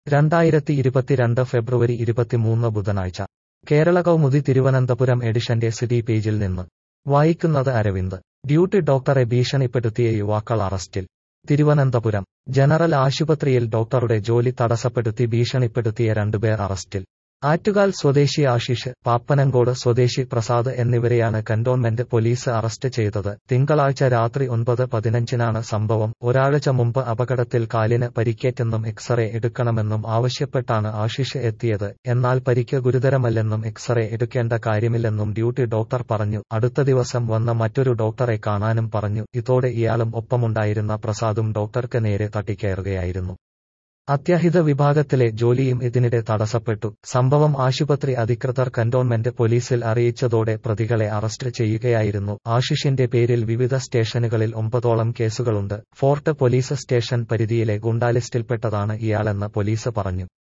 രണ്ടായിരത്തി ഇരുപത്തിരണ്ട് ഫെബ്രുവരി ഇരുപത്തിമൂന്ന് ബുധനാഴ്ച കേരള കൗമുദി തിരുവനന്തപുരം എഡിഷന്റെ സിറ്റി പേജിൽ നിന്ന് വായിക്കുന്നത് അരവിന്ദ് ഡ്യൂട്ടി ഡോക്ടറെ ഭീഷണിപ്പെടുത്തിയ യുവാക്കൾ അറസ്റ്റിൽ തിരുവനന്തപുരം ജനറൽ ആശുപത്രിയിൽ ഡോക്ടറുടെ ജോലി തടസ്സപ്പെടുത്തി ഭീഷണിപ്പെടുത്തിയ രണ്ടുപേർ അറസ്റ്റിൽ ആറ്റുകാൽ സ്വദേശി ആശിഷ് പാപ്പനങ്കോട് സ്വദേശി പ്രസാദ് എന്നിവരെയാണ് കന്റോൺമെന്റ് പോലീസ് അറസ്റ്റ് ചെയ്തത് തിങ്കളാഴ്ച രാത്രി ഒൻപത് പതിനഞ്ചിനാണ് സംഭവം ഒരാഴ്ച മുമ്പ് അപകടത്തിൽ കാലിന് പരിക്കേറ്റെന്നും എക്സ്റേ എടുക്കണമെന്നും ആവശ്യപ്പെട്ടാണ് ആശിഷ് എത്തിയത് എന്നാൽ പരിക്ക് ഗുരുതരമല്ലെന്നും എക്സ്റേ എടുക്കേണ്ട കാര്യമില്ലെന്നും ഡ്യൂട്ടി ഡോക്ടർ പറഞ്ഞു അടുത്ത ദിവസം വന്ന മറ്റൊരു ഡോക്ടറെ കാണാനും പറഞ്ഞു ഇതോടെ ഇയാളും ഒപ്പമുണ്ടായിരുന്ന പ്രസാദും ഡോക്ടർക്ക് നേരെ തട്ടിക്കയറുകയായിരുന്നു അത്യാഹിത വിഭാഗത്തിലെ ജോലിയും ഇതിനിടെ തടസ്സപ്പെട്ടു സംഭവം ആശുപത്രി അധികൃതർ കന്റോൺമെന്റ് പോലീസിൽ അറിയിച്ചതോടെ പ്രതികളെ അറസ്റ്റ് ചെയ്യുകയായിരുന്നു ആശിഷിന്റെ പേരിൽ വിവിധ സ്റ്റേഷനുകളിൽ ഒമ്പതോളം കേസുകളുണ്ട് ഫോർട്ട് പോലീസ് സ്റ്റേഷൻ പരിധിയിലെ ഗുണ്ടാലിസ്റ്റിൽപ്പെട്ടതാണ് ഇയാളെന്ന് പോലീസ് പറഞ്ഞു